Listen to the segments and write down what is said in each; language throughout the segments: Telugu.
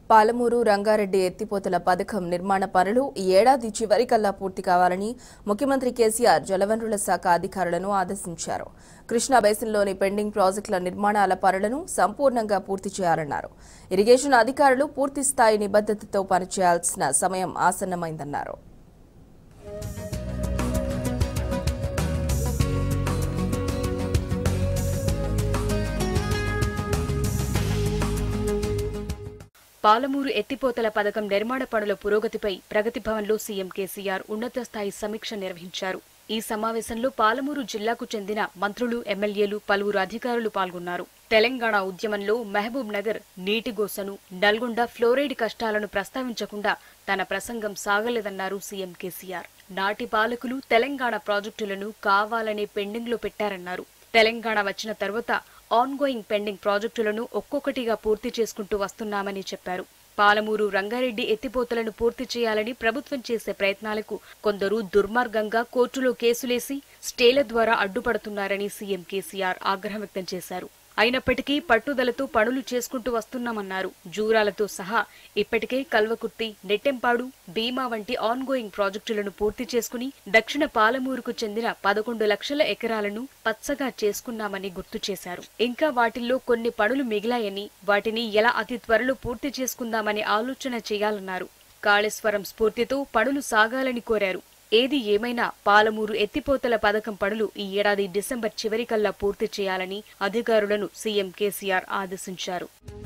పాలమూరు రంగారెడ్డి ఎత్తిపోతల పథకం నిర్మాణ పనులు ఈ ఏడాది చివరికల్లా పూర్తి కావాలని ముఖ్యమంత్రి కేసీఆర్ జలవనరుల శాఖ అధికారులను ఆదేశించారు కృష్ణా బేసిన్లోని పెండింగ్ ప్రాజెక్టుల నిర్మాణాల పనులను సంపూర్ణంగా పూర్తి చేయాలన్నారు ఇరిగేషన్ అధికారులు పూర్తి స్థాయి నిబద్ధతతో పనిచేయాల్సిన సమయం ఆసన్నమైందన్నారు పాలమూరు ఎత్తిపోతల పథకం నిర్మాణ పనుల పురోగతిపై ప్రగతి భవన్లో సీఎం కేసీఆర్ ఉన్నత స్థాయి సమీక్ష నిర్వహించారు ఈ సమావేశంలో పాలమూరు జిల్లాకు చెందిన మంత్రులు ఎమ్మెల్యేలు పలువురు అధికారులు పాల్గొన్నారు తెలంగాణ ఉద్యమంలో మహబూబ్ నగర్ నీటి గోసను నల్గొండ ఫ్లోరైడ్ కష్టాలను ప్రస్తావించకుండా తన ప్రసంగం సాగలేదన్నారు సీఎం కేసీఆర్ నాటి పాలకులు తెలంగాణ ప్రాజెక్టులను కావాలనే పెండింగ్లో పెట్టారన్నారు తెలంగాణ వచ్చిన తర్వాత ఆన్గోయింగ్ పెండింగ్ ప్రాజెక్టులను ఒక్కొక్కటిగా పూర్తి చేసుకుంటూ వస్తున్నామని చెప్పారు పాలమూరు రంగారెడ్డి ఎత్తిపోతలను పూర్తి చేయాలని ప్రభుత్వం చేసే ప్రయత్నాలకు కొందరు దుర్మార్గంగా కోర్టులో కేసులేసి స్టేల ద్వారా అడ్డుపడుతున్నారని సీఎం కేసీఆర్ ఆగ్రహం వ్యక్తం చేశారు అయినప్పటికీ పట్టుదలతో పనులు చేసుకుంటూ వస్తున్నామన్నారు జూరాలతో సహా ఇప్పటికే కల్వకుర్తి నెట్టెంపాడు భీమా వంటి ఆన్గోయింగ్ ప్రాజెక్టులను పూర్తి చేసుకుని దక్షిణ పాలమూరుకు చెందిన పదకొండు లక్షల ఎకరాలను పచ్చగా చేసుకున్నామని గుర్తు చేశారు ఇంకా వాటిల్లో కొన్ని పనులు మిగిలాయని వాటిని ఎలా అతి త్వరలో పూర్తి చేసుకుందామని ఆలోచన చేయాలన్నారు కాళేశ్వరం స్ఫూర్తితో పనులు సాగాలని కోరారు ఏది ఏమైనా పాలమూరు ఎత్తిపోతల పథకం పనులు ఈ ఏడాది డిసెంబర్ చివరికల్లా పూర్తి చేయాలని అధికారులను సీఎం కేసీఆర్ ఆదేశించారు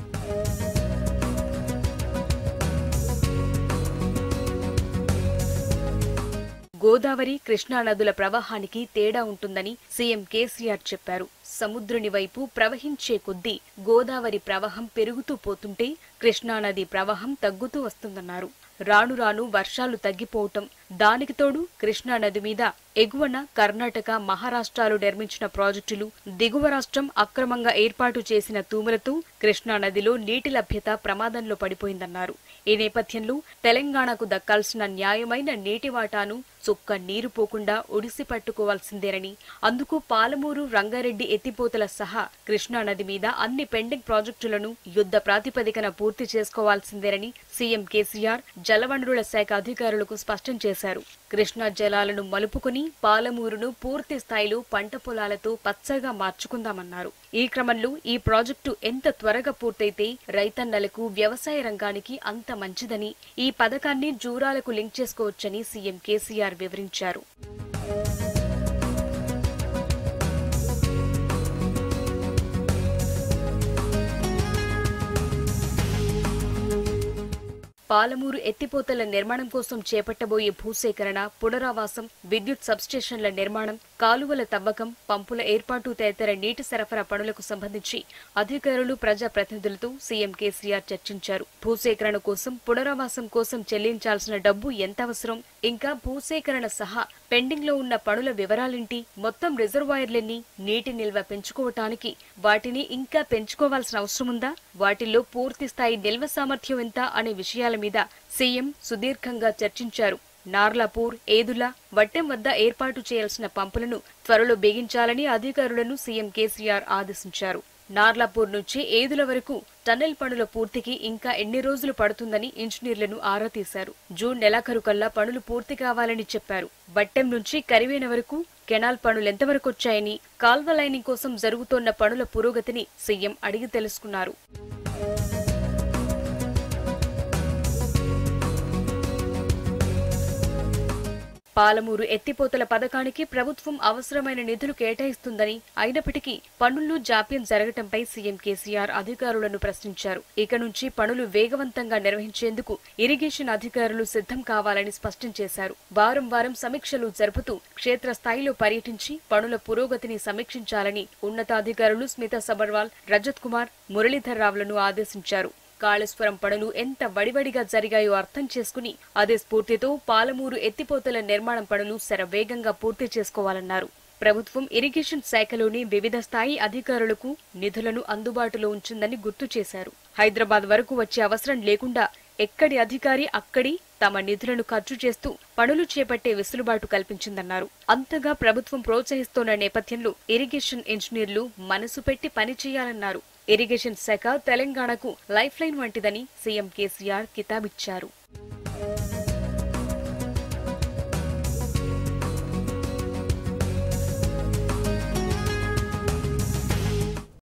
గోదావరి కృష్ణా నదుల ప్రవాహానికి తేడా ఉంటుందని సీఎం కేసీఆర్ చెప్పారు సముద్రుని వైపు ప్రవహించే కొద్దీ గోదావరి ప్రవాహం పెరుగుతూ పోతుంటే కృష్ణానది ప్రవాహం తగ్గుతూ వస్తుందన్నారు రాను రాను వర్షాలు తగ్గిపోవటం దానికి తోడు కృష్ణానది మీద ఎగువన కర్ణాటక మహారాష్ట్రాలు నిర్మించిన ప్రాజెక్టులు దిగువ రాష్ట్రం అక్రమంగా ఏర్పాటు చేసిన తూములతో కృష్ణానదిలో నీటి లభ్యత ప్రమాదంలో పడిపోయిందన్నారు ఈ నేపథ్యంలో తెలంగాణకు దక్కాల్సిన న్యాయమైన నీటి వాటాను చుక్క నీరు పోకుండా ఒడిసి పట్టుకోవాల్సిందేనని అందుకు పాలమూరు రంగారెడ్డి ఎత్తిపోతల సహా కృష్ణానది మీద అన్ని పెండింగ్ ప్రాజెక్టులను యుద్ధ ప్రాతిపదికన పూర్తి చేసుకోవాల్సిందేనని సీఎం కేసీఆర్ జలవనరుల శాఖ అధికారులకు స్పష్టం చేశారు కృష్ణా జలాలను మలుపుకుని పాలమూరును పూర్తి స్థాయిలో పంట పొలాలతో పచ్చగా మార్చుకుందామన్నారు ఈ క్రమంలో ఈ ప్రాజెక్టు ఎంత త్వరగా పూర్తయితే రైతన్నలకు వ్యవసాయ రంగానికి అంత మంచిదని ఈ పథకాన్ని జూరాలకు లింక్ చేసుకోవచ్చని సీఎం కేసీఆర్ వివరించారు పాలమూరు ఎత్తిపోతల నిర్మాణం కోసం చేపట్టబోయే భూసేకరణ పునరావాసం విద్యుత్ సబ్స్టేషన్ల నిర్మాణం కాలువల తవ్వకం పంపుల ఏర్పాటు తదితర నీటి సరఫరా పనులకు సంబంధించి అధికారులు ప్రజాప్రతినిధులతో సీఎం కేసీఆర్ చర్చించారు భూసేకరణ కోసం పునరావాసం కోసం చెల్లించాల్సిన డబ్బు ఎంత అవసరం ఇంకా భూసేకరణ సహా పెండింగ్ లో ఉన్న పనుల వివరాలేంటి మొత్తం రిజర్వాయర్లెన్ని నీటి నిల్వ పెంచుకోవటానికి వాటిని ఇంకా పెంచుకోవాల్సిన అవసరముందా వాటిల్లో పూర్తి స్థాయి నిల్వ సామర్థ్యం ఎంత అనే విషయాల మీద సీఎం సుదీర్ఘంగా చర్చించారు నార్లాపూర్ ఏదుల వట్టెం వద్ద ఏర్పాటు చేయాల్సిన పంపులను త్వరలో బిగించాలని అధికారులను సీఎం కేసీఆర్ ఆదేశించారు నార్లాపూర్ నుంచి ఏదుల వరకు టన్నెల్ పనుల పూర్తికి ఇంకా ఎన్ని రోజులు పడుతుందని ఇంజనీర్లను ఆరా తీశారు జూన్ నెలాఖరు కల్లా పనులు పూర్తి కావాలని చెప్పారు వట్టెం నుంచి కరివేన వరకు కెనాల్ పనులు ఎంతవరకు వచ్చాయని కాల్వ లైనింగ్ కోసం జరుగుతోన్న పనుల పురోగతిని సీఎం అడిగి తెలుసుకున్నారు పాలమూరు ఎత్తిపోతల పథకానికి ప్రభుత్వం అవసరమైన నిధులు కేటాయిస్తుందని అయినప్పటికీ పనుల్లో జాప్యం జరగటంపై సీఎం కేసీఆర్ అధికారులను ప్రశ్నించారు ఇక నుంచి పనులు వేగవంతంగా నిర్వహించేందుకు ఇరిగేషన్ అధికారులు సిద్ధం కావాలని స్పష్టం చేశారు వారం వారం సమీక్షలు జరుపుతూ క్షేత్రస్థాయిలో పర్యటించి పనుల పురోగతిని సమీక్షించాలని ఉన్నతాధికారులు స్మితా సబర్వాల్ రజత్ కుమార్ మురళీధర్ రావులను ఆదేశించారు కాళేశ్వరం పనులు ఎంత వడివడిగా జరిగాయో అర్థం చేసుకుని అదే స్ఫూర్తితో పాలమూరు ఎత్తిపోతల నిర్మాణం పనులు శరవేగంగా పూర్తి చేసుకోవాలన్నారు ప్రభుత్వం ఇరిగేషన్ శాఖలోని వివిధ స్థాయి అధికారులకు నిధులను అందుబాటులో ఉంచిందని గుర్తు చేశారు హైదరాబాద్ వరకు వచ్చే అవసరం లేకుండా ఎక్కడి అధికారి అక్కడి తమ నిధులను ఖర్చు చేస్తూ పనులు చేపట్టే వెసులుబాటు కల్పించిందన్నారు అంతగా ప్రభుత్వం ప్రోత్సహిస్తోన్న నేపథ్యంలో ఇరిగేషన్ ఇంజనీర్లు మనసు పెట్టి పనిచేయాలన్నారు ఇరిగేషన్ శాఖ తెలంగాణకు లైఫ్ లైన్ వంటిదని సీఎం కేసీఆర్ కితాబిచ్చారు